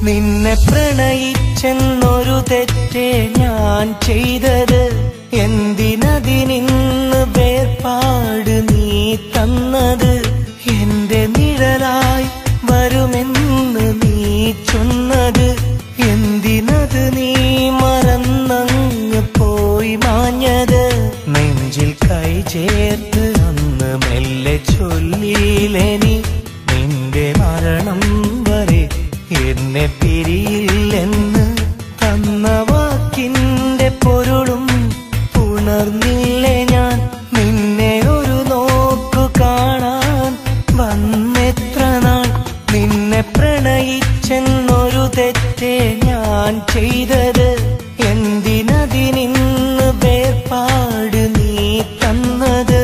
നിന്നെ പ്രണയിച്ചെന്നൊരു തെറ്റേ ഞാൻ ചെയ്തത് എന്തിനതിനിന്ന് വേർപാട് നീ തന്നത് എന്റെ നിഴലായി വരുമെന്ന് നീ ചൊന്നത് എന്തിനത് നീ മറന്നങ്ങ് പോയി മാഞ്ഞത് നെഞ്ചിൽ കൈ ചേർത്ത് അന്ന് മെല്ലെ ചൊല്ലിയിലെനി നിന്റെ മരണം വരെ എന്നെ പിരിയില്ലെന്ന് തന്ന വാക്കിന്റെ പൊരുളും ഉണർന്നില്ലേ ഞാൻ നിന്നെ ഒരു നോക്കു കാണാൻ വന്നെത്ര നാൾ നിന്നെ പ്രണയിച്ചെന്നൊരു തെറ്റേ ഞാൻ ചെയ്തത് എന്തിനതിനിന്ന് വേർപാട് നീ തന്നത്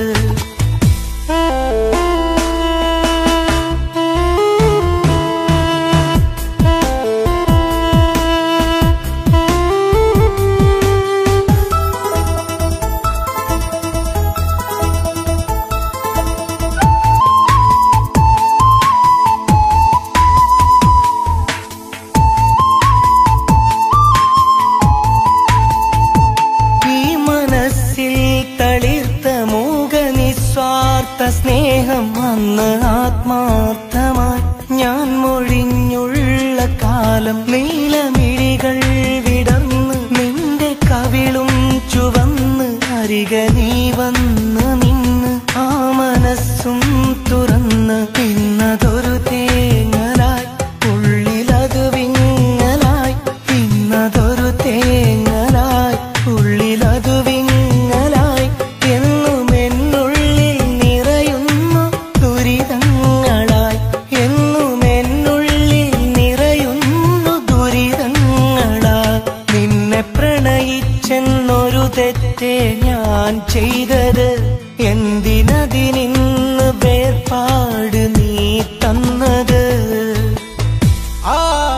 ഈ മനസ്സിൽ തളിർത്ത മൂക നിസ്വാർത്ഥ സ്നേഹം അന്ന് ആത്മാർത്ഥമായി ഞാൻ മൊഴിഞ്ഞുള്ള കാലം നീലമിഴികൾ വിടർന്ന് നിന്റെ കവിളും ചുവന്ന് അരിക നീ വന്ന് നിന്ന് ആ മനസ്സും തുറന്ന് ഇന്നതൊരു തേങ്ങലായി ഉള്ളിലത് വിങ്ങലായി ഇന്നതൊരു തേങ്ങലായി ഉള്ളിലതു വിങ്ങലായി എന്നും എന്നുള്ളിൽ നിറയുന്നു ദുരിതങ്ങളായി എന്നും എന്നുള്ളിൽ നിറയുന്നു ദുരിതങ്ങളായി നിന്നെ പ്രണയിച്ചെന്നൊരു തെറ്റേ ഞാൻ ചെയ്തത് എന്തിനതിനിന്ന് വേർപാട് നീ തന്നത് ആ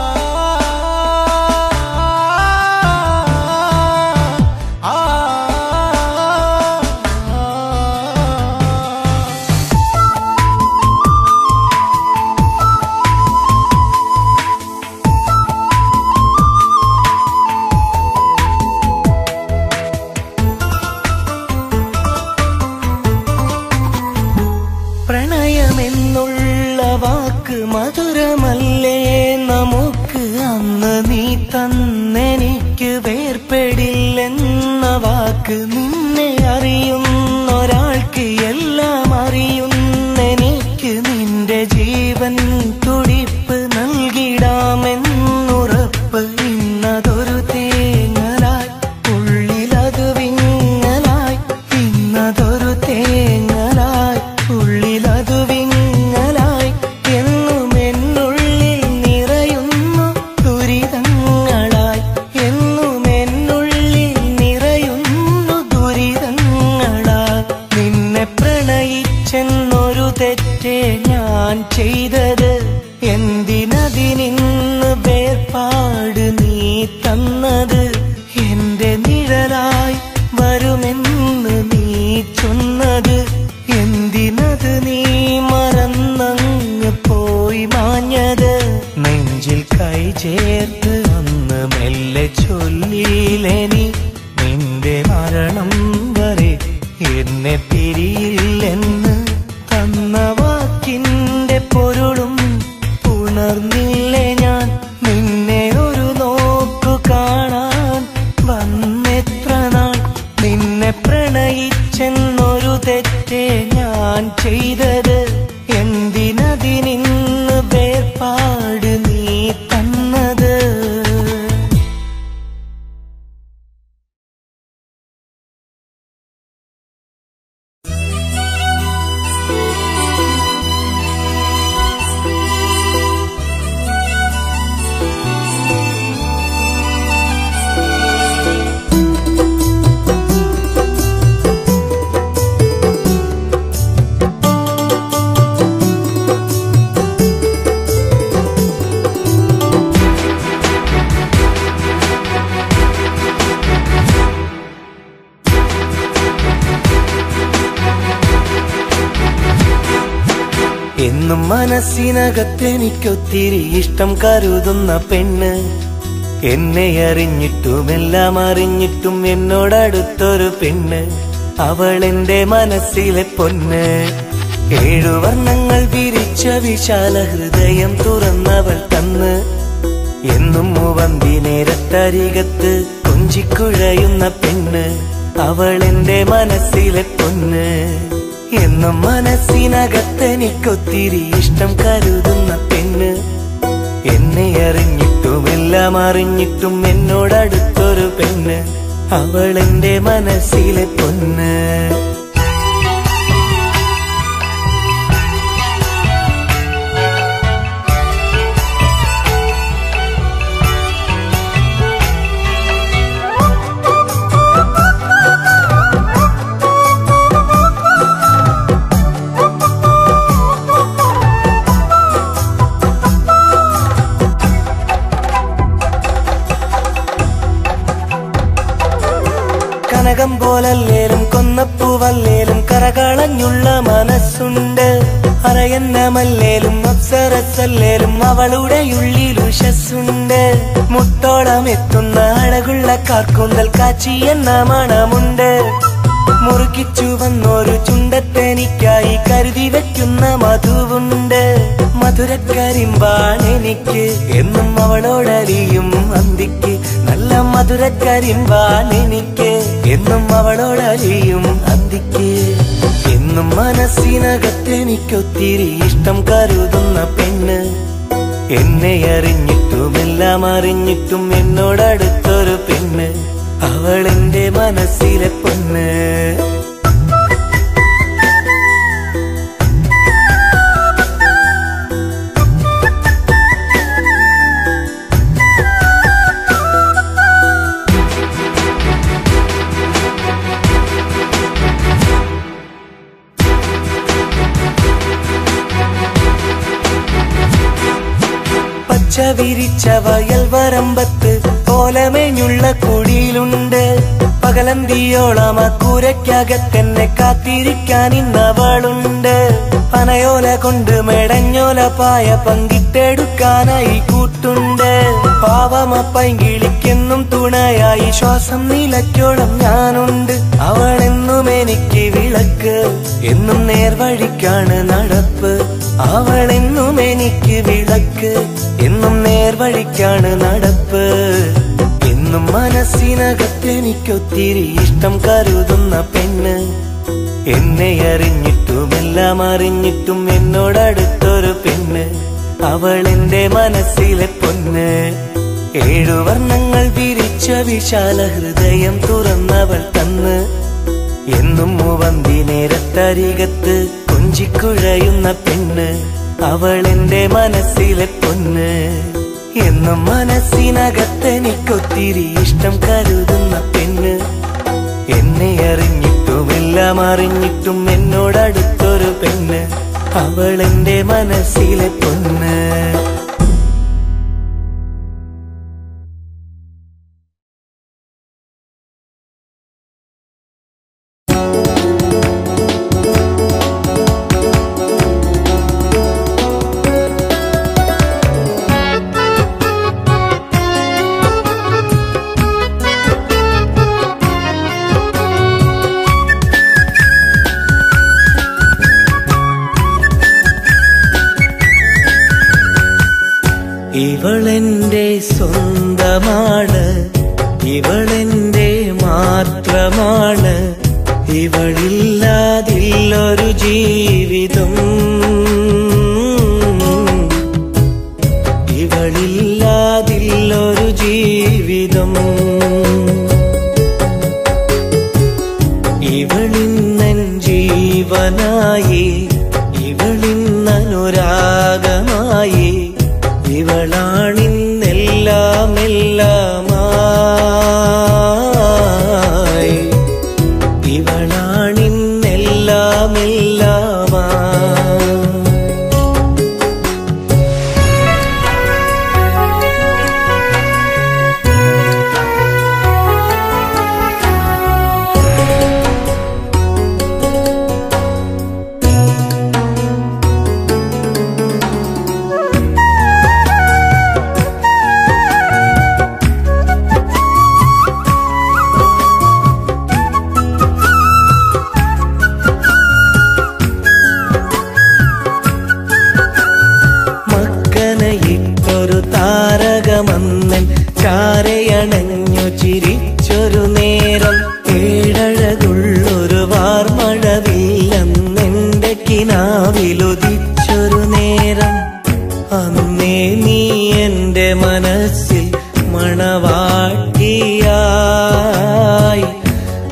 ആ പ്രണയമെന്നുള്ള വാക്ക് മധുരമല്ലേ നമുക്ക് അന്ന് നീ തന്നെനിക്ക് വേർപ്പെടില്ലെന്ന വാക്ക് നിന്നെ അറിയുന്നൊരാൾക്ക് എല്ലാം അറിയുന്നെനിക്ക് നിന്റെ ജീവൻ തുടിപ്പ് നൽകിടാമെന്നുറപ്പ് ഇന്നതൊരു തേങ്ങലായി ഉള്ളിലത് വിങ്ങലായി ഇന്നതൊരു തേങ്ങലായി ഉള്ളിലതു വിങ്ങലായി എന്നും എന്നുള്ളിൽ നിറയുന്നു ദുരിതങ്ങളായി എന്നും എന്നുള്ളിൽ നിറയുന്നു ദുരിതങ്ങളായി നിന്നെ പ്രണയിച്ചെന്നൊരു തെറ്റേ ഞാൻ ചെയ്തത് എന്തിനതിനിന്ന് വേർപാട് നീ തന്നത് എന്റെ നിഴലായി വരുമെന്ന് നീ ചൊന്നത് എന്തിനത് നീ മറന്നങ്ങ് പോയി മാഞ്ഞത് നെഞ്ചിൽ കൈ ചേർത്ത് അന്ന് മെല്ലെ ചൊല്ലിയിലെനി നിന്റെ മരണം വരെ എന്നെ പിരിയില്ലെന്ന് തന്ന വാക്കിന്റെ പൊരുളും ഉണർന്നില്ലേ ഞാൻ നിന്നെ ഒരു നോക്കു കാണാൻ വന്നെത്ര നാൾ നിന്നെ പ്രണയിച്ചെന്നൊരു തെറ്റേ ഞാൻ ചെയ്തത് എന്തിനതിനിന്ന് വേർപാട് നീ തന്നത് Thank എന്നും മനസ്സിനകത്തെനിക്കൊത്തിരി ഇഷ്ടം കരുതുന്ന പെണ്ണ് എന്നെ അറിഞ്ഞിട്ടും എല്ലാം അറിഞ്ഞിട്ടും എന്നോടടുത്തൊരു പെണ്ണ് അവൾ എന്റെ മനസ്സിലെ പൊന്ന് ഏഴു വർണ്ണങ്ങൾ വിരിച്ച വിശാല ഹൃദയം തുറന്നവൾ തന്ന് എന്നും മൂവന്തി നേരത്തരികത്ത് കൊഞ്ചിക്കുഴയുന്ന പെണ്ണ് അവൾ എന്റെ മനസ്സിലെ പൊന്ന് എന്നും മനസ്സിനകത്തെനിക്കൊത്തിരി ഇഷ്ടം കരുതുന്ന പെണ്ണ് എന്നെ അറിഞ്ഞിട്ടും എല്ലാം അറിഞ്ഞിട്ടും എന്നോടടുത്തൊരു പെണ്ണ് അവൾ എന്റെ മനസ്സിലെ പൊന്ന് കനകം പോലല്ലേലും കൊന്നപ്പൂവല്ലേലും കറകളഞ്ഞുള്ള മനസ്സുണ്ട് അറയന്നമല്ലേലും അപ്സരസല്ലേലും അവളുടെ ഉള്ളിൽ ഉഷസ്സുണ്ട് മുത്തോളം എത്തുന്ന അഴകുള്ള കാർക്കൂന്തൽ കാച്ചി എന്ന മണമുണ്ട് മുറുക്കിച്ചു വന്നൊരു ചുണ്ടത്തെനിക്കായി കരുതി വെക്കുന്ന മധുവുണ്ട് മധുരക്കരിമ്പാണ് എനിക്ക് എന്നും അവളോടറിയും അന്തിക്ക് നല്ല മധുരക്കരിമ്പാണ് എനിക്ക് എന്നും അവളോടറിയും അന്തിക്ക് എന്നും മനസ്സിനകത്തെനിക്കൊത്തിരി ഇഷ്ടം കരുതുന്ന പെണ്ണ് എന്നെ അറിഞ്ഞിട്ടും എല്ലാം അറിഞ്ഞിട്ടും എന്നോടടുത്തൊരു പെണ്ണ് അവൾ എന്റെ മനസ്സിലെ പൊന്ന് പച്ച വിരിച്ച വയൽ വരമ്പത്ത് കോലമേഞ്ഞുള്ള കുടിയിലുണ്ട് പകലന്തിയോളം ആ കൂരയ്ക്കകത്തെന്നെ കാത്തിരിക്കാൻ ഇന്നവളുണ്ട് പനയോല കൊണ്ട് മെടഞ്ഞോല പായ പങ്കിട്ടെടുക്കാനായി കൂട്ടുണ്ട് പാവമ പൈങ്കിളിക്കെന്നും തുണയായി ശ്വാസം നിലയ്ക്കോളം ഞാനുണ്ട് അവളെന്നും എനിക്ക് വിളക്ക് എന്നും നേർവഴിക്കാണ് നടപ്പ് അവളെന്നും എനിക്ക് വിളക്ക് എന്നും നേർവഴിക്കാണ് നടപ്പ് എന്നും മനസ്സിനകത്തെനിക്കൊത്തിരി ഇഷ്ടം കരുതുന്ന പെണ്ണ് എന്നെ അറിഞ്ഞിട്ടും എല്ലാം അറിഞ്ഞിട്ടും എന്നോടടുത്തൊരു പെണ്ണ് അവൾ എന്റെ മനസ്സിലെ പൊന്ന് ഏഴു വർണ്ണങ്ങൾ വിരിച്ച വിശാല ഹൃദയം തുറന്നവൾ തന്ന് എന്നും മൂവന്തി നേരത്തരികത്ത് കൊഞ്ചിക്കുഴയുന്ന പെണ്ണ് അവൾ എന്റെ മനസ്സിലെ പൊന്ന് എന്നും മനസ്സിനകത്തെനിക്കൊത്തിരി ഇഷ്ടം കരുതുന്ന പെണ്ണ് എന്നെ അറിഞ്ഞിട്ടും എല്ലാം അറിഞ്ഞിട്ടും എന്നോടടുത്തൊരു പെണ്ണ് അവൾ എന്റെ മനസ്സിലെ പൊന്ന് ഇവളെന്റെ സ്വന്തമാണ് ഇവളെന്റെ മാത്രമാണ് ഇവളില്ലാതില്ലൊരു ജീവിതം ഇവളില്ലാതില്ലൊരു ജീവിതം ഇവളിന്നൻ ജീവനായി ഇവളിന്നനുരാഗമായി ഇവളാണിന്നെല്ലാം എല്ലാമായി ഇവളാണിന്നെല്ലാം എല്ലാമായി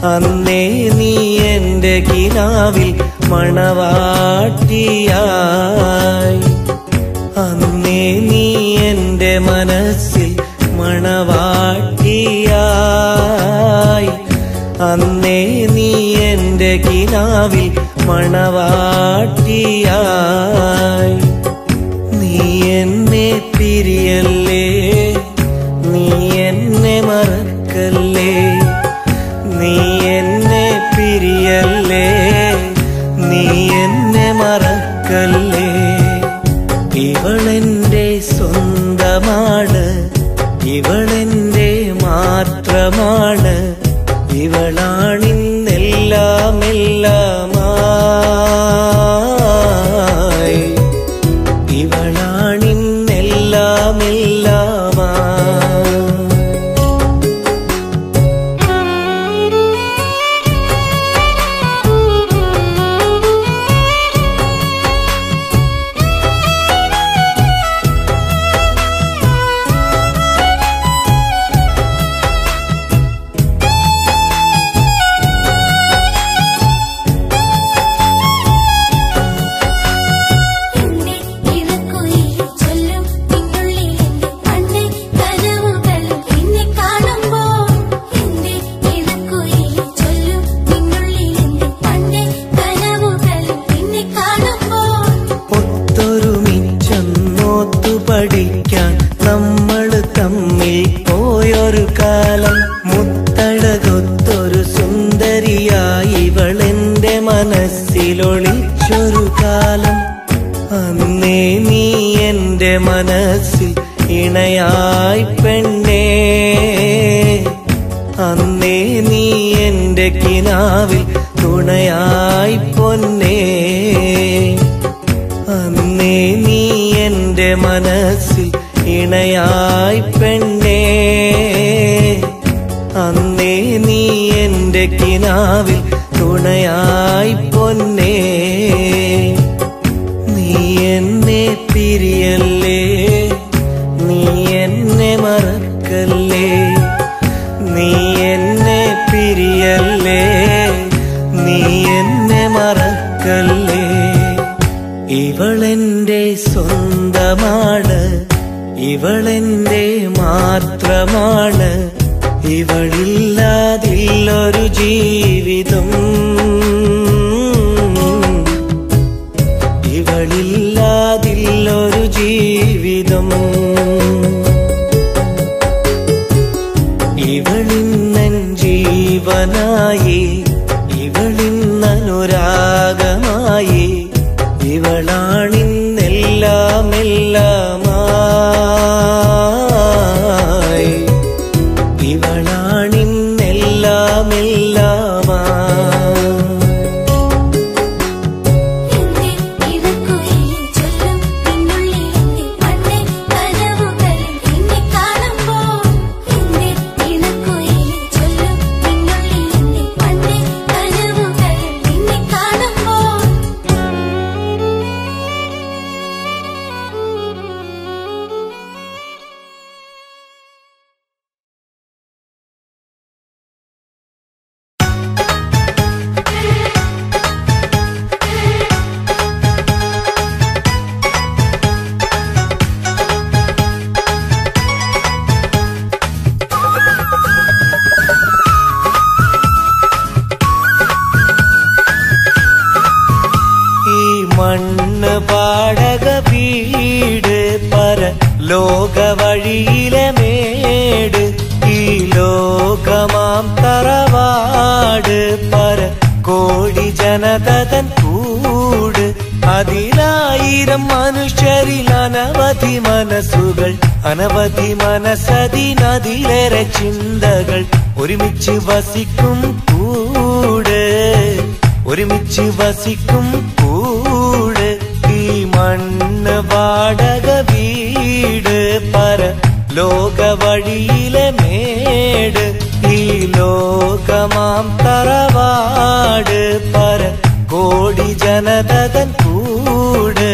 അന്നേ നീ എന്റെ കിനാവിൽ മണവാട്ടിയായി അന്നേ നീ എന്റെ മനസ്സിൽ മണവാട്ടിയായി അന്നേ നീ എന്റെ കിനാവിൽ മണവാട്ടിയായി നീ എന്നെ പിരിയല്ലേ നീ എന്നെ മറക്കല്ലേ നീ എന്നെ പിരിയല്ലേ നീ എന്നെ മറക്കല്ലേ ഇവളെന്റെ സ്വന്തമാണ് ഇവളെന്റെ മാത്രമാണ് ഇവളാണിന്നെല്ലാം എല്ലാമായി ഇവളാണിന്നെല്ലാം എല്ലാമായി എന്റെ ഇണക്കുയിൽ ചൊല്ലും നിന്നുള്ളിൽ എന്റെ പണ്ടേ കനവുകളും എന്നെ കാണുമ്പോൾ എന്റെ ഇണക്കുയിൽ ചൊല്ലും നിന്നുള്ളിൽ എന്റെ പണ്ടേ കനവുകളും എന്നെ കാണുമ്പോൾ ഒത്തൊരുമിച്ചൊന്നോത്തു പഠിക്കാൻ നമ്മൾ തമ്മിൽ പോയൊരു കാലം മുത്തഴകൊത്തൊരു സുന്ദരിയായി ഇവളെന്റെ മനസ്സിലൊളിച്ചൊരു കാലം അന്നേ നീ എന്റെ മനസ്സിൽ ഇണയായി പെണ്ണേ അന്നേ നീ എന്റെ കിനാവിൽ തുണയായി പൊന്നേ അന്നേ നീ എന്റെ മനസ്സിൽ ഇണയായി പെണ്ണേ അന്നേ നീ എന്റെ കിനാവിൽ തുണയായി പൊന്നേ നീ എന്നെ പിരിയല്ലേ നീ എന്നെ മറക്കല്ലേ നീ എന്നെ പിരിയല്ലേ നീ എന്നെ മറക്കല്ലേ ഇവളെന്റെ സ്വന്തമാണ് ഇവളെന്റെ മാത്രമാണ് ഇവളില്ലാതില്ലൊരു ജീവിതം ഇവളില്ലാതില്ലൊരു ജീവിതം ഇവളിന്നൻ ജീവനായി ഇവളിന്നനുരാഗമായി ഇവളാണിന്നെല്ലാം എല്ലാമായി ഇവളാണിന്നെല്ലാം എല്ലാമായി എന്റെ ഇണക്കുയിൽ ചൊല്ലും നിന്നുള്ളിൽ എന്റെ പണ്ടേ കനവുകളും എന്നെ കാണുമ്പോൾ എന്റെ ഇണക്കുയിൽ ചൊല്ലും നിന്നുള്ളിൽ എന്റെ പണ്ടേ കനവുകളും എന്നെ കാണുമ്പോൾ ഈ മണ്ണ് പാടക വീട് പര ലോക വഴിയിലെ മേട് ഈ ലോകമാം തറവാട് പര കോടി ജനതൻ കൂട് അതിലായിരം മനുഷ്യരിൽ അനവധി മനസ്സുകൾ അനവധി മനസ്സതിനതിലേറെ ചിന്തകൾ ഒരുമിച്ച് വസിക്കും കൂട് ഒരുമിച്ച് വസിക്കും കൂട് ഈ മണ്ണ് വാടക വീട് പര ലോക വഴിയിലെ മേട് ഈ ലോകമാം തറവാട് പര കോടി ജനതൻ കൂട്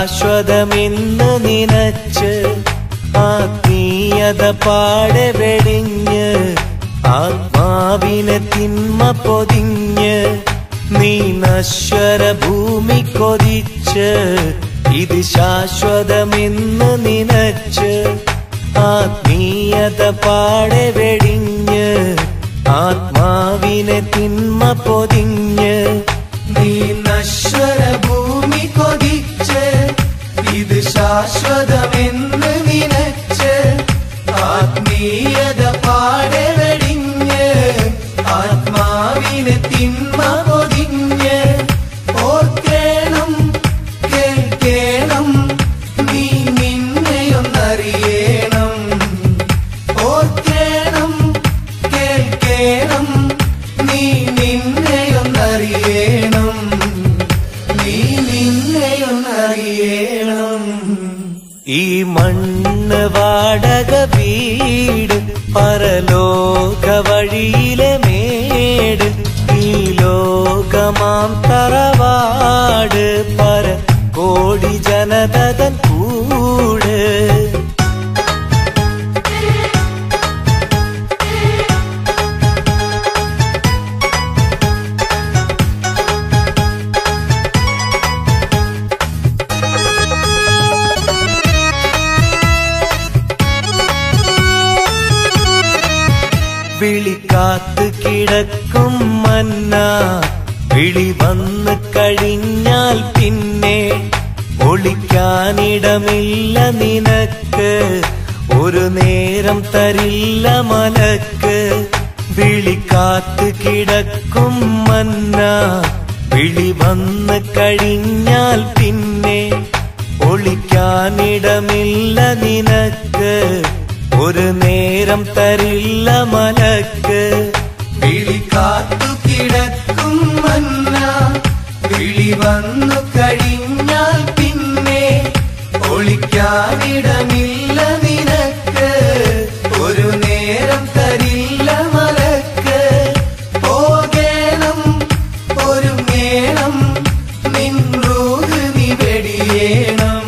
ശാശ്വതമെന്ന് നിനച്ച് ആത്മീയത പാടെ വെടിഞ്ഞ് ആത്മാവിനെ തിന്മ പൊതിഞ്ഞ് നീ നശ്വര ഭൂമി കൊതിച്ച് ഇത് ശാശ്വതമെന്ന് നിനച്ച് ആത്മീയത പാടെ വെടിഞ്ഞ് ആത്മാവിനെ തിന്മ പൊതിഞ്ഞ് നീ നശ്വര ഭൂമി കൊതിച്ച് ഇത് ശാശ്വതമെന്ന് നിനച്ച് ആത്മീയത പാടെ വെടിഞ്ഞ് ആത്മാവിനെ തിന്മ പൊതിഞ്ഞ് ഓർക്കേണം കേൾക്കേണം നീ നിന്നെയൊന്നറിയണം ഓർക്കേണം കേൾക്കേണം നീ നിന്നെയൊന്നറിയണം നീ നിന്നെയൊന്നറിയണം ഈ മണ്ണ് വാടക വീട് പരലോക വഴിയിലെ മേട് ഈ ലോകമാം തറവാട് പര കോടി ജനതൻ കൂട് വിളിക്കാത്ത് കിടക്കും മന്ന വിളി വന്ന് കഴിഞ്ഞാൽ പിന്നെ ഒളിക്കാനിടമില്ല നിനക്ക് ഒരു നേരം തരില്ല മലക്ക് വിളിക്കാത്ത് കിടക്കും മന്ന വിളി വന്ന് കഴിഞ്ഞാൽ പിന്നെ ഒളിക്കാനിടമില്ല നിനക്ക് ഒരു നേരം തരില്ല മലക്ക് വിളി കാത്തു കിടക്കും മന്ന വിളി വന്നു കഴിഞ്ഞാൽ പിന്നെ ഒളിക്കാനിടമില്ല നിനക്ക് ഒരു നേരം തരില്ല മലക്ക് പോകേണം ഒരു മേണം നിൻറൂഹ് നീ വെടിയേണം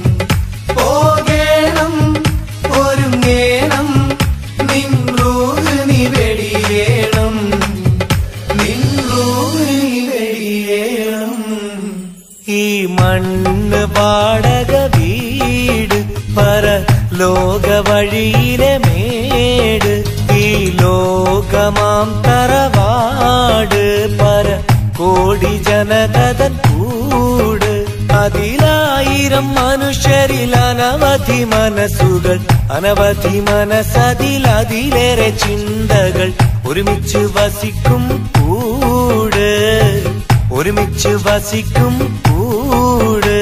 പോകേണം ഒരു നേണം നിൻറൂഹ് നീ വെടിയേണം നിൻറൂഹ് നീ വെടിയേണം ഈ മണ്ണ് വാടക വീട് പര ലോക വഴിയിലെ മേട് ഈ ലോകമാം തറവാട് പര കോടി ജനതൻ കൂട് അതിലായിരം മനുഷ്യരിൽ അനവധി മനസ്സുകൾ അനവധി മനസ്സതിൽ അതിലേറെ ചിന്തകൾ ഒരുമിച്ച് വസിക്കും കൂട് ഒരുമിച്ച് വസിക്കും കൂട്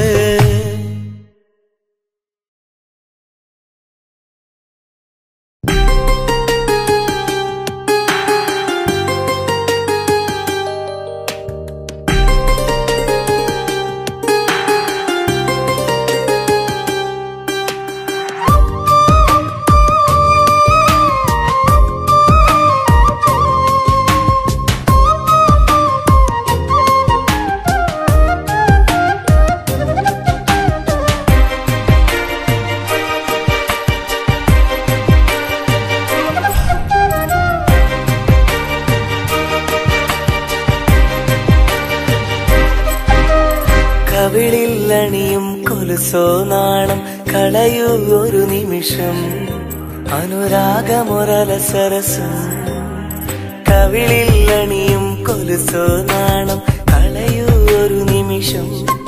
കവിളിൽ അണിയും കൊലുസോ നാണം കളയൂ ഒരു നിമിഷം അനുരാഗമൊരലസരസം കവിളിൽ അണിയും കൊലുസോ നാണം കളയൂ ഒരു നിമിഷം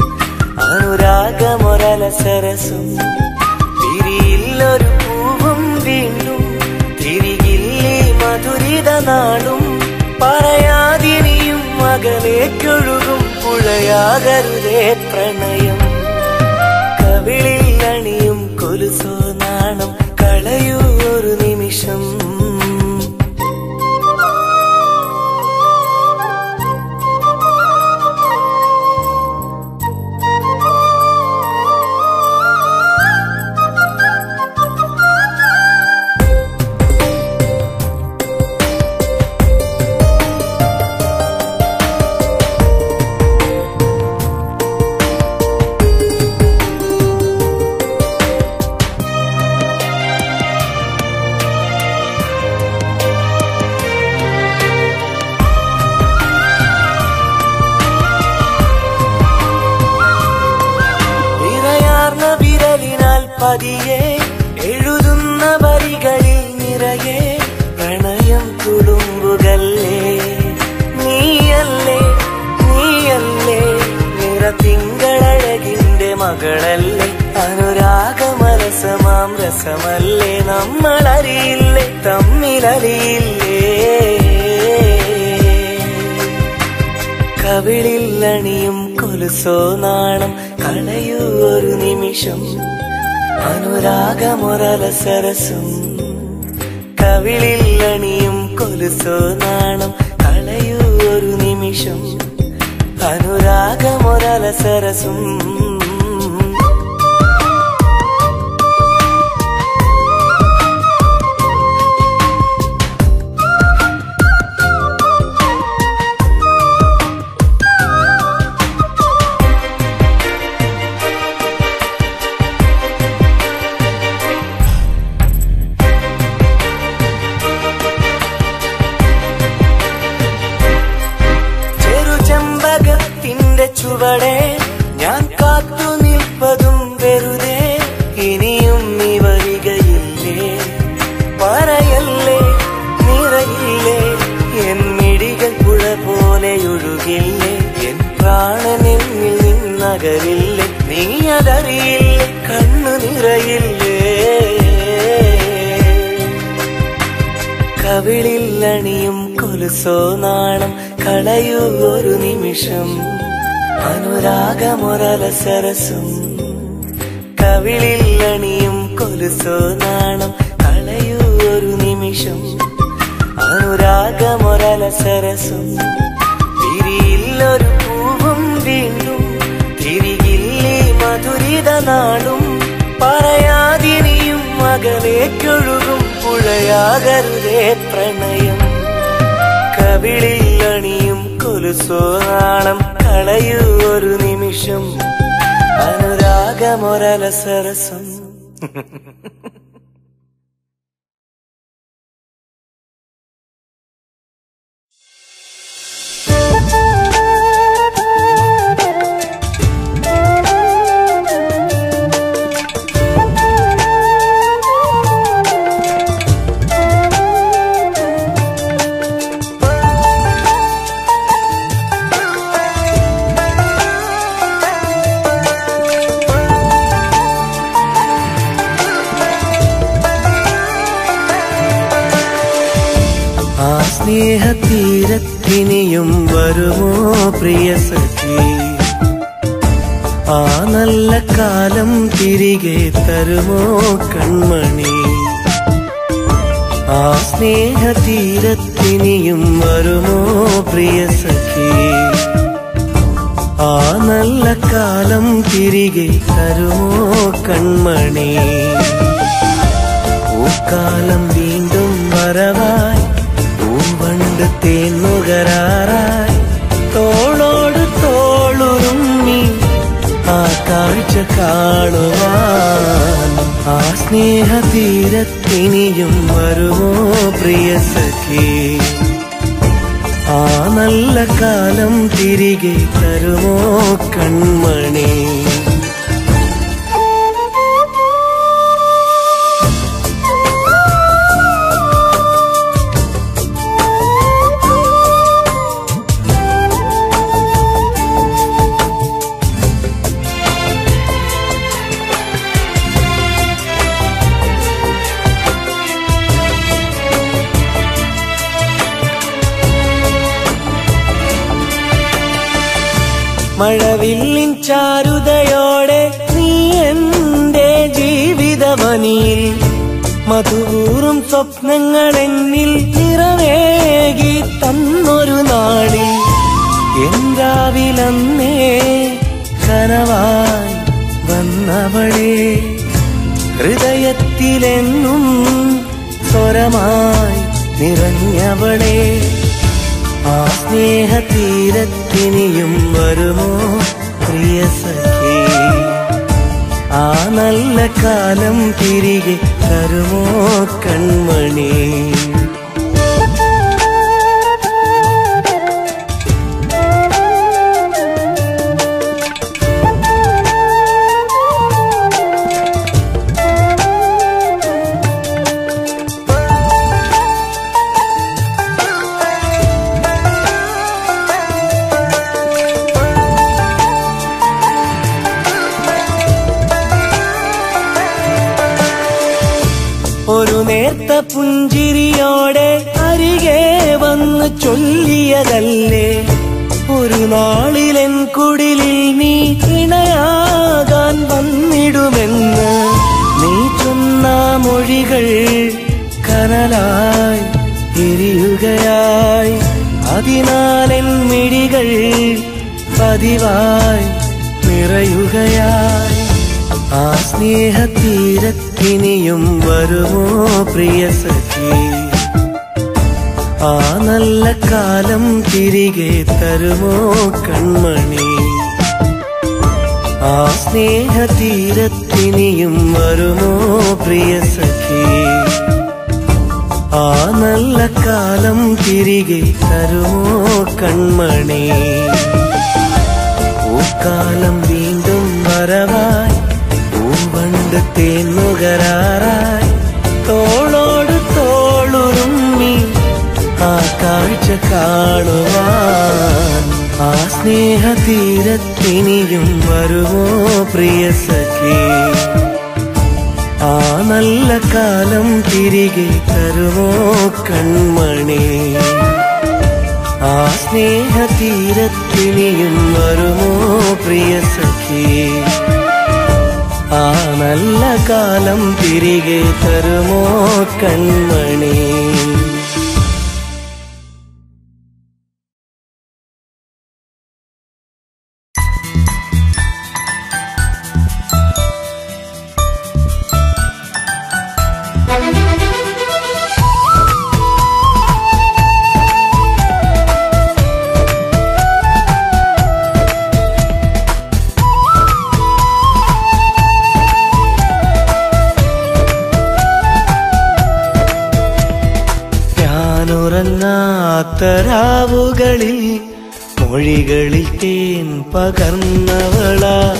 അനുരാഗമൊരലസരസം തിരിയില്ലൊരു പൂവും വീണ്ടും തിരികില്ലേ മധുരിത നാളും പറയാതിനിയും മകലേക്കൊഴുകും പുഴയാകരുതേ പ്രണയം കവിളിൽ അണിയും കൊലുസോ നാണം കളയൂ ഒരു നിമിഷം പതിയെ എഴുതുന്ന വരികളിൽ നിറയെ പ്രണയം തുളുമ്പുകല്ലേ നീയല്ലേ നീയല്ലേ നിറത്തിങ്കളഴകിന്റെ മകളല്ലേ അനുരാഗമരസമാം രസമല്ലേ നമ്മളറിയില്ലേ തമ്മിലറിയില്ലേ കവിളിൽ അണിയും കൊലുസോ നാണം കളയൂ ഒരു നിമിഷം അനുരാഗമൊരലസരസും കവിളിൽ അണിയും കൊലുസോ നാണം കളയൂ ഒരു നിമിഷം അനുരാഗമൊരലസരസും ചെറുചമ്പകത്തിന്റെ ചുവടെ ഞാൻ കാത്തു നിൽപ്പതും വെറുതെ ഇനിയും നീ വരികയില്ലേ പറയല്ലേ നിറയില്ലേ എൻ മിടികൾ പുഴ പോലെ ഒഴുകില്ലേ എൻ പ്രാണനിൽ നിന്നകരില്ലേ നീ അതറിയില്ലേ കണ്ണു നിറയില്ലേ കവിളിൽ അണിയും കൊലുസോ നാണം കളയൂ ഒരു നിമിഷം അനുരാഗമൊരലസരസും കവിളിൽ അണിയും കൊലുസോ നാണം കളയൂ ഒരു നിമിഷം അനുരാഗമൊരലസരസും തിരിയില്ലൊരു പൂവും വീണ്ടും തിരികില്ലേ മധുരിത നാളും പറയാതിനിയും മകലേക്കൊഴുകും പുഴയാകരുതേ പ്രണയം കവിളിൽ അണിയും കൊലുസോ നാണം കളയൂ ഒരു നിമിഷം അനുരാഗമൊരലസരസം ആ സ്നേഹതീരത്തിനിയും വരുമോ പ്രിയ സഖി ആ നല്ല കാലം തിരികെ തരുമോ കൺമണി ആ സ്നേഹതീരത്തിനിയും വരുമോ പ്രിയ സഖി ആ നല്ല കാലം തിരികെ തരുമോ കൺമണി പൂക്കാലം വീണ്ടും വരവായി പൂവണ്ട് തേന്നുകരാറായി തോളോട് തോളുറുമ്മി ആ കാഴ്ച കാണുവാൻ ആ സ്നേഹതീരത്തിനിയും വരുമോ പ്രിയ സഖി ആ നല്ല കാലം തിരികെ തരുമോ കൺമണി മഴവില്ലിൻ ചാരുതയോടെ നീ എന്റെ ജീവിതമനിയിൽ മധുകൂറും സ്വപ്നങ്ങൾ എന്നിൽ നിറവേകി തന്നൊരു നാളിൽ എന്താവിലന്നേ കനവായി വന്നവളെ ഹൃദയത്തിലെന്നും സ്വരമായി നിറഞ്ഞവളെ ആ സ്നേഹതീരത്തിനിയും വരുമോ പ്രിയ സഖി ആ നല്ല കാലം തിരികെ തരുമോ കൺമണി പുഞ്ചിരിയോടെ അരികെ വന്ന് ചൊല്ലിയതല്ലേ ഒരു നാളിലെൻ കുടിലിൽ നീ ഇണയാകാൻ വന്നിടുമെന്ന് നീ ചൊന്ന മൊഴികൾ കനലായി എരിയുകയായി അതിനാലെൻ മിഴികൾ പതിവായി നിറയുകയായി ആ സ്നേഹത്തീരത്തിനിയും വരുമോ പ്രിയ സഖി ആ നല്ല കാലം തിരികെ തരുമോ കൺമണി ആ സ്നേഹതീരത്തിനിയും വരുമോ പ്രിയ സഖി ആ നല്ല കാലം തിരികെ തരുമോ കൺമണി പൂക്കാലം വീണ്ടും വരവായി പൂവണ്ട് തേന്നുകരാറായി തോളോട് തോളുരുമ്മി ആ കാഴ്ച കാണുവാൻ ആ സ്നേഹതീരത്തിനിയും വരുമോ പ്രിയ സഖി ആ നല്ല കാലം തിരികെ തരുമോ കൺമണി ആ സ്നേഹതീരത്തിനിയും വരുമോ പ്രിയ സഖി ആ നല്ല കാലം തിരികെ തരുമോ കൺമണി ഞാനുറങ്ങാത്ത രാവുകളിൽ മൊഴികളിൽ തേൻ പകർന്നവള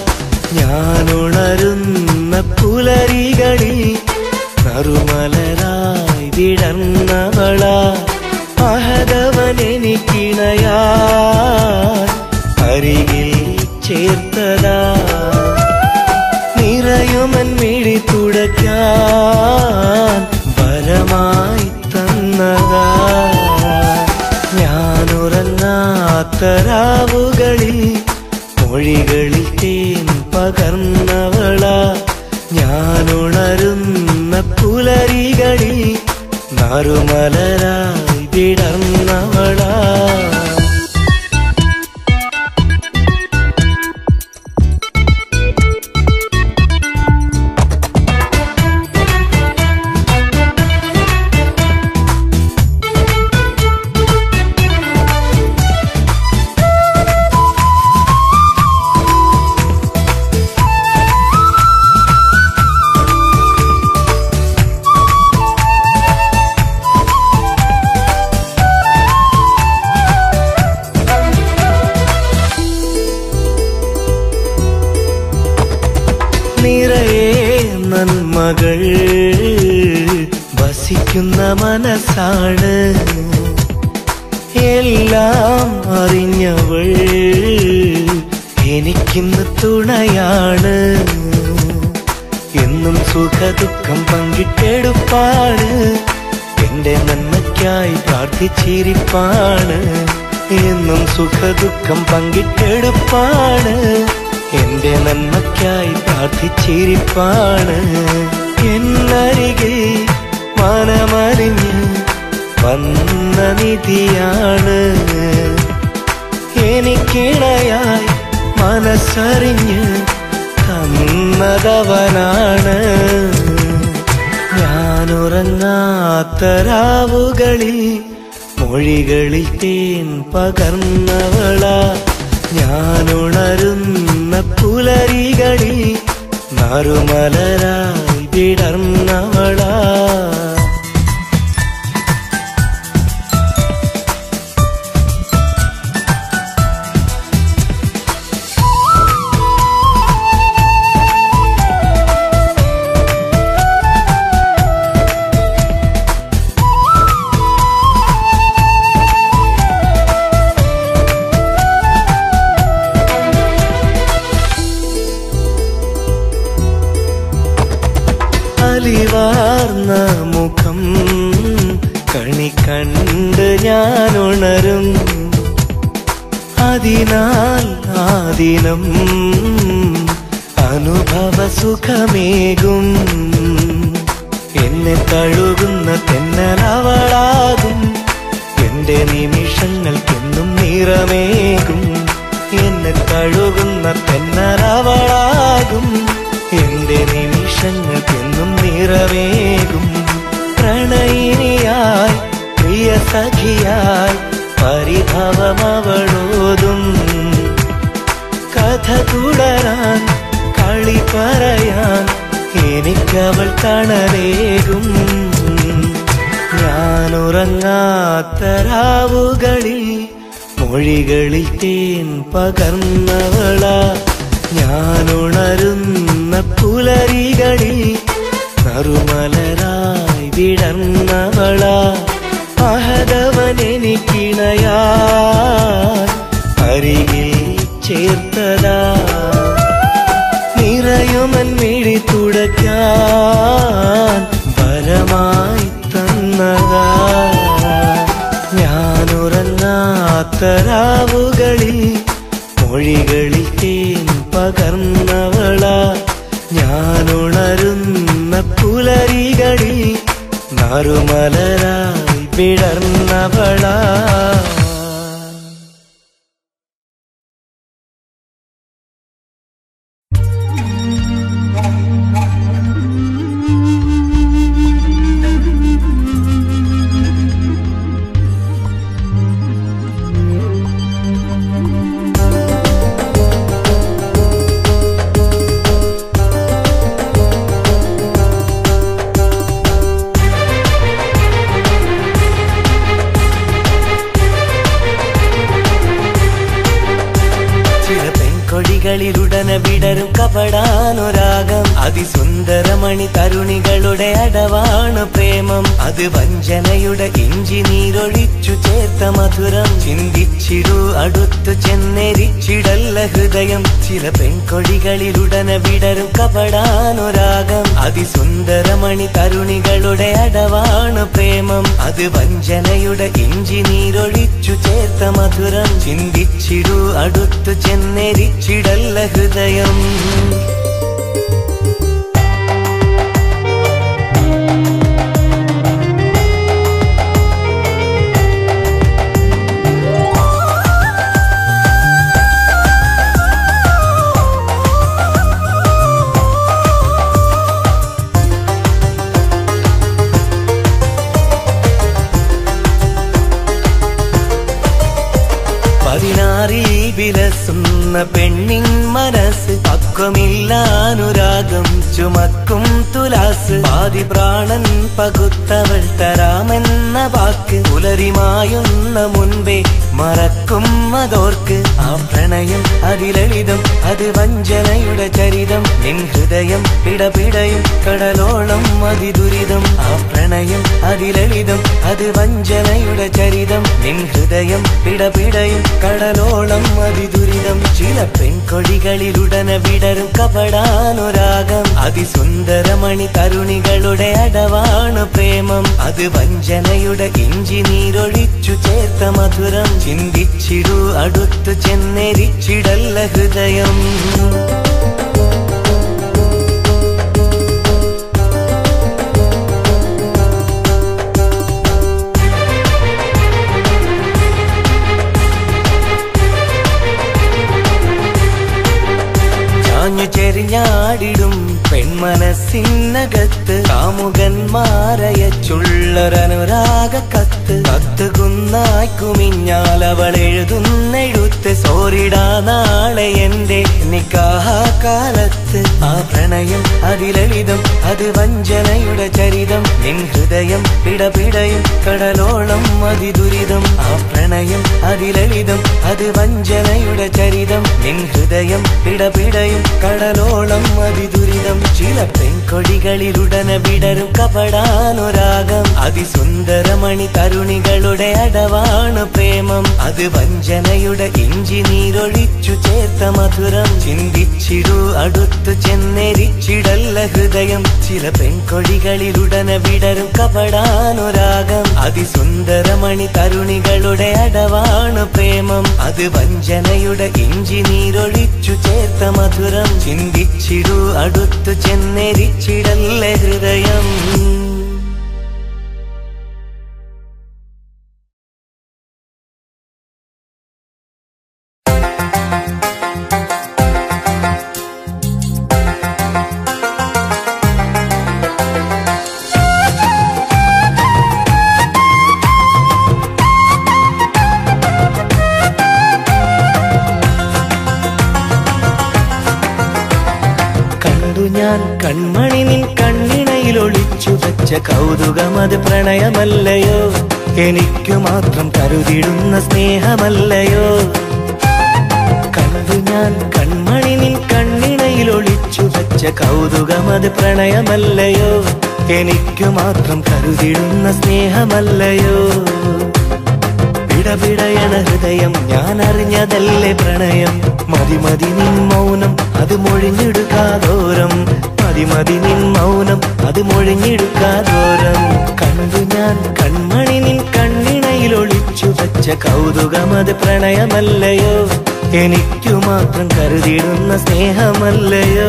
ഞാനുണരുന്ന പുലരികളിൽ നറുമലരായി വിടർന്നവള മഹതവനെനിക്കിണയാ അരികിൽ ചേർത്തതാ നിറയുമൻ മിഴി തുടയ്ക്കാൻ വരമായി തന്നതാ ഞാനുറങ്ങാത്ത രാവുകളിൽ മൊഴികളിൽ തേൻ പകർന്നവള ഞാനുണരുന്ന പുലരികളിൽ നറുമലരായി വിടർന്നവളാ നിറയെ നന്മകൾ വസിക്കുന്ന മനസ്സാണ് എല്ലാം അറിഞ്ഞവൾ എനിക്കിന്ന് തുണയാണ് എന്നും സുഖദുഃഖം പങ്കിട്ടെടുപ്പാണ് എന്റെ നന്മയ്ക്കായി പ്രാർത്ഥിച്ചിരിപ്പാണ് എന്നും സുഖദുഃഖം പങ്കിട്ടെടുപ്പാണ് എന്റെ നന്മയ്ക്കായി പ്രാർത്ഥിച്ചിരിപ്പാണ് എന്നരികിൽ മനമറിഞ്ഞ് വന്ന നിധിയാണ് എനിക്കിണയായി മനസ്സറിഞ്ഞ് തന്നതവനാണ് ഞാനുറങ്ങാത്ത രാവുകളിൽ മൊഴികളിൽ തേൻ പകർന്നവള ഞാനുണരുന്ന പുലരികളിൽ നറുമലരായി വിടർന്നവളാ അലിവാർന്ന മുഖ ഞാൻ ഉണരും അതിനാൽ ആദിനം അനുഭവ സുഖമേകും എന്നെ തഴുകുന്ന തെന്നലവളാകും എന്റെ നിമിഷങ്ങൾക്കെന്നും നിറമേകും എന്നെ തഴുകുന്ന തെന്നലവളാകും എന്റെ നിമിഷങ്ങൾക്കെന്നും നിറമേകും പ്രണയിനിയായി പ്രിയ സഖിയായി പരിഭവമവളോതും കഥ തുടരാൻ കളി പറയാൻ എനിക്കവൾ തണലേകും ഞാനുറങ്ങാത്ത രാവുകളിൽ മൊഴികളിൽ തേൻ പകർന്നവളാ ഞാനുണരുന്ന പുലരികളിൽ നറുമലരായി വിടർന്നവളാ മഹതവൻ എനിക്കിണയാ അരികിൽ ചേർത്തതാ നിറയുമൻ മിഴി തുടയ്ക്കാൻ വരമായി തന്നതാ ഞാനുറങ്ങാത്ത രാവുകളിൽ മൊഴികളിൽ തേൻ പകർന്നവളാ ഞാനുണരുന്ന പുലരികളിൽ നറുമലരായി വിടർന്നവളാ ചില പെൺകൊടികളിലുടനെ വിടരും കപടാനുരാഗം അതിസുന്ദരമണി തരുണികളുടെ അടവാണ് പ്രേമം അത് വഞ്ചനയുടെ ഇഞ്ചി നീരൊഴിച്ചു ചേർത്ത മധുരം ചിന്തിച്ചിടൂ അടുത്തു ചെന്നെരിച്ചിടല്ല ഹൃദയം ചില പെൺകൊടികളിലുടനെ വിടരും കപടാനുരാഗം അതിസുന്ദരമണി തരുണികളുടെ അടവാണ് പ്രേമം അത് വഞ്ചനയുടെ ഇഞ്ചി നീരൊഴിച്ചു ചേർത്ത മധുരം ചിന്തിച്ചിടൂ അടുത്തു ചെന്നെരിച്ചിടല്ല ഹൃദയം പതിനാറിൽ വിലസുന്ന പെണ്ണിൻ മനസ്സ് പക്വമില്ലാനുരാഗം ചുമക്കും തുലാസ് പാതി പ്രാണൻ പകുത്തവൾ തരാമെന്ന വാക്ക് പുലരിമായുന്ന മുൻപേ മറക്കും അതോർക്ക് ആ പ്രണയം അതിലളിതം അത് വഞ്ചനയുടെ ചരിതം നിൻ ഹൃദയം പിടപിടയും കടലോളം അതിദുരിതം ആ പ്രണയം അതിലളിതം അത് വഞ്ചനയുടെ ചരിതം നിൻ ഹൃദയം പിടപിടയും കടലോളം അതിദുരിതം ചില പെൺകൊടികളിലുടനെ വിടരും കപടാനുരാഗം അതിസുന്ദരമണി തരുണികളുടെ അടവാണ് പ്രേമം അത് വഞ്ചനയുടെ ഇഞ്ചി നീരൊഴിച്ചു ചേർത്ത മധുരം ചിന്തിച്ചിടൂ അടുത്തു ചെന്നെരിച്ചിടല്ല ഹൃദയം ചാഞ്ഞു ചെരിഞ്ഞാടിടും പെൺമനസ്സിനകത്ത് കാമുകന്മാരയച്ചുള്ളൊരനുരാഗ കത്ത് കത്ത് കുന്നായി കുമിഞ്ഞാൽ അവൾ എഴുതുന്നെഴുത്ത് സോരിടാ നാളെ എന്റെ നിക്കാഹ കാലത്ത് ആ പ്രണയം അതിലളിതം അത് വഞ്ചനയുടെ ചരിതം നിൻ ഹൃദയം പിടപിടയും കടലോളം അതിദുരിതം ആ പ്രണയം അതിലളിതം അത് വഞ്ചനയുടെ ചരിതം നിൻ ഹൃദയം പിടപിടയും കടലോളം അതിദുരിതം ചില പെൺ പെൺകൊടികളിലുടനെ വിടരും കപടാനുരാഗം അതിസുന്ദരമണി തരുണികളുടെ അടവാണ് പ്രേമം അത് വഞ്ചനയുടെ ഇഞ്ചി നീരൊഴിച്ചു ചേർത്ത മധുരം ചിന്തിച്ചിടൂ അടുത്തു ചെന്നെരിച്ചിടല്ല ഹൃദയം ചില പെൺകൊടികളിലുടനെ വിടരും കപടാനുരാഗം അതിസുന്ദരമണി തരുണികളുടെ അടവാണ് പ്രേമം അത് വഞ്ചനയുടെ ഇഞ്ചി നീരൊഴിച്ചു ചേർത്ത മധുരം ചിന്തിച്ചിടൂ അടുത്തു ചെന്നെരിച്ചിടല്ല ഹൃദയം കണ്ടു ഞാൻ കൺമണി നിൻ കണ്ണിണയിൽ ഒളിച്ചു വെച്ച കൗതുകമത് പ്രണയമല്ലയോ എനിക്കു മാത്രം കരുതിടുന്ന സ്നേഹമല്ലയോ കണ്ടു ഞാൻ കൺമണി നിൻ കണ്ണിണയിൽ ഒളിച്ചു വെച്ച കൗതുകമത് പ്രണയമല്ലയോ എനിക്കു മാത്രം കരുതിടുന്ന സ്നേഹമല്ലയോ പിടപിടയണ ഹൃദയം ഞാൻ അറിഞ്ഞതല്ലേ പ്രണയം മതി മതി നിൻ മൗനം അത് മൊഴിഞ്ഞെടുക്കാതോരം മതി മതി നിൻ മൗനം അത് മൊഴിഞ്ഞെടുക്കാതോരം കണ്ടു ഞാൻ കൺമണി നിൻ കണ്ണിണയിൽ ഒളിച്ചു വെച്ച കൗതുകമത് പ്രണയമല്ലയോ എനിക്കു മാത്രം കരുതിയിടുന്ന സ്നേഹമല്ലയോ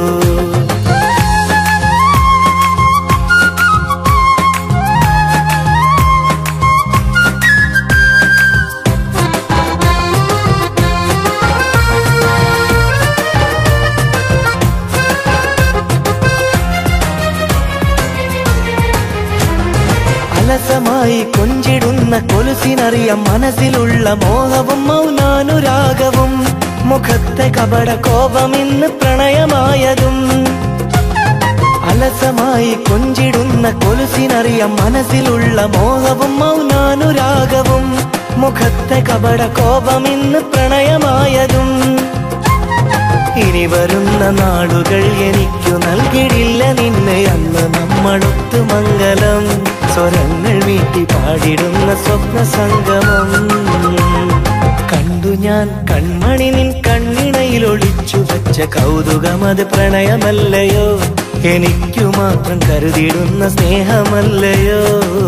അലസമായി കൊഞ്ചിടുന്ന കൊലുസിനറിയാം മനസ്സിലുള്ള മോഹവും മൗനാനുരാഗവും മുഖത്തെ കപട കോപമിന്ന് പ്രണയമായതും അലസമായി കൊഞ്ചിടുന്ന കൊലുസിനറിയാം മനസ്സിലുള്ള മോഹവും മൗനാനുരാഗവും മുഖത്തെ കപട കോപമിന്ന് പ്രണയമായതും ഇനി വരുന്ന നാളുകൾ എനിക്കു നൽകിടില്ല നിന്നെ അന്ന് നമ്മളൊത്തു മംഗലം സ്വരങ്ങൾ വീട്ടി പാടിടുന്ന സ്വപ്ന സംഗമം കണ്ടു ഞാൻ കൺമണി നിൻ കണ്ണിണയിൽ ഒളിച്ചു വെച്ച കൗതുകമത് പ്രണയമല്ലയോ എനിക്കു മാത്രം കരുതിടുന്ന സ്നേഹമല്ലയോ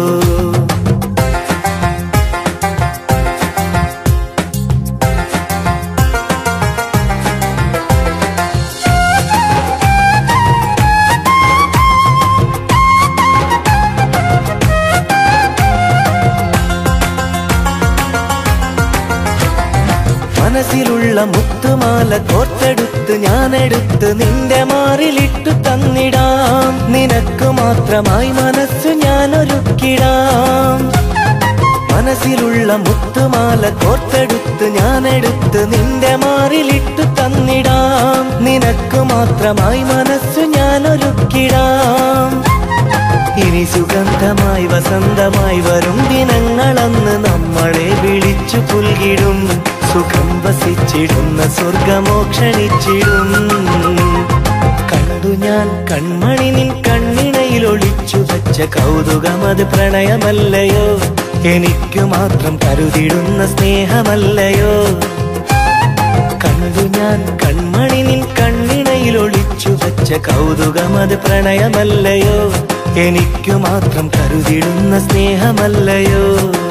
മനസ്സിലുള്ള മുത്തുമാല കോർത്തെടുത്ത് ഞാനെടുത്ത് നിന്റെ മാറിലിട്ടു തന്നിടാം നിനക്ക് മാത്രമായി മനസ്സു ഞാൻ ഒരുക്കിടാം മനസ്സിലുള്ള മുത്തുമാല കോർത്തെടുത്ത് ഞാനെടുത്ത് നിന്റെ മാറിലിട്ടു തന്നിടാം നിനക്ക് മാത്രമായി മനസ്സു ഞാൻ ഒരുക്കിടാം ഇനി സുഗന്ധമായി വസന്തമായി വരും ദിനങ്ങളന്ന് നമ്മളെ വിളിച്ചു പുൽകിടും സുഖം വസിച്ചിടുന്ന സ്വർഗമോ ക്ഷണിച്ചിടും കണ്ടു ഞാൻ കൺമണി നിൻ കണ്ണിണയിൽ ഒളിച്ചു വെച്ച കൗതുകമത് പ്രണയമല്ലയോ എനിക്കു മാത്രം കരുതിടുന്ന സ്നേഹമല്ലയോ കണ്ടു ഞാൻ കൺമണി നിൻ കണ്ണിണയിൽ ഒളിച്ചു വെച്ച കൗതുകമത് പ്രണയമല്ലയോ എനിക്കു മാത്രം കരുതിടുന്ന സ്നേഹമല്ലയോ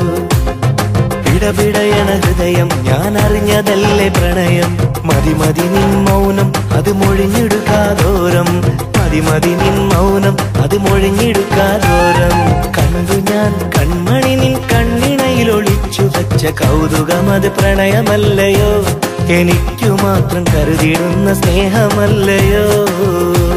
പിടപിടയണ ഹൃദയം ഞാൻ അറിഞ്ഞതല്ലേ പ്രണയം മതി മതി നിൻ മൗനം അത് മൊഴിഞ്ഞെടുക്കാതോരം മതി മതി നിൻ മൗനം അത് മൊഴിഞ്ഞെടുക്കാതോരം കണ്ടു ഞാൻ കൺമണി നിൻ കണ്ണിണയിൽ ഒളിച്ചു വെച്ച കൗതുകമത് പ്രണയമല്ലയോ എനിക്കു മാത്രം കരുതിടുന്ന സ്നേഹമല്ലയോ